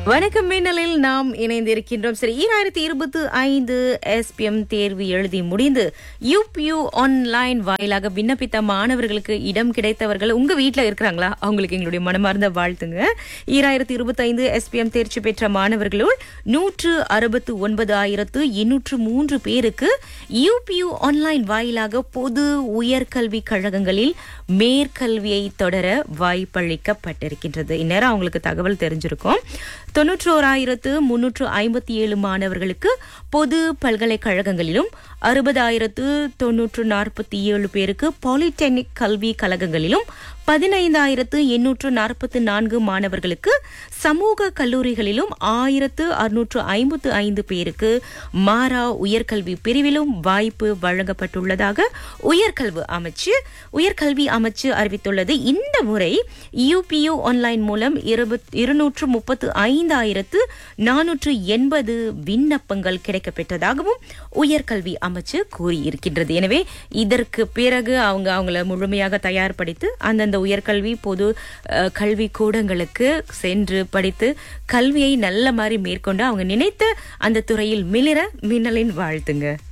வணக்கம் மின்னலில் நாம் இணைந்திருக்கின்றோம் சரி ஈராயிரத்தி இருபத்தி ஐந்து எஸ்பிஎம் தேர்வு எழுதி முடிந்து யூபியூ ஆன்லைன் வாயிலாக விண்ணப்பித்த மாணவர்களுக்கு இடம் கிடைத்தவர்கள் உங்க வீட்ல இருக்கிறாங்களா அவங்களுக்கு எங்களுடைய மனமார்ந்த வாழ்த்துங்க ஈராயிரத்தி இருபத்தி ஐந்து எஸ்பிஎம் தேர்ச்சி பெற்ற மாணவர்களுள் நூற்று அறுபத்து ஒன்பது ஆயிரத்து எண்ணூற்று மூன்று பேருக்கு யூபியூ ஆன்லைன் வாயிலாக பொது உயர்கல்வி கழகங்களில் மேற்கல்வியை தொடர வாய்ப்பளிக்கப்பட்டிருக்கின்றது இந்நேரம் அவங்களுக்கு தகவல் தெரிஞ்சிருக்கும் தொன்னூற்றோராயிரத்து முன்னூற்று ஐம்பத்தி ஏழு மாணவர்களுக்கு பொது பல்கலைக்கழகங்களிலும் அறுபதாயிரத்து தொன்னூற்று நாற்பத்தி ஏழு பேருக்கு பாலிடெக்னிக் கல்வி கழகங்களிலும் பதினைந்தாயிரத்து எண்ணூற்று நாற்பத்தி நான்கு மாணவர்களுக்கு சமூக கல்லூரிகளிலும் ஆயிரத்து அறுநூற்று ஐம்பத்து ஐந்து பேருக்கு மாறா உயர்கல்வி பிரிவிலும் வாய்ப்பு வழங்கப்பட்டுள்ளதாக உயர்கல்வி அமைச்சு உயர்கல்வி அமைச்சு அறிவித்துள்ளது இந்த முறை யூபியூ ஆன்லைன் மூலம் இருநூற்று முப்பத்து ஐந்தாயிரத்து நானூற்று எண்பது விண்ணப்பங்கள் கிடைக்கப்பெற்றதாகவும் உயர்கல்வி அமைச்சு கூறியிருக்கின்றது எனவே இதற்கு பிறகு அவங்க அவங்கள முழுமையாக தயார்படுத்தி அந்தந்த உயர்கல்வி பொது அஹ், கல்வி கூடங்களுக்கு சென்று படித்து கல்வியை நல்ல மாதிரி மேற்கொண்டு அவங்க நினைத்த அந்த துறையில் மிளிர மின்னலின் வாழ்த்துங்க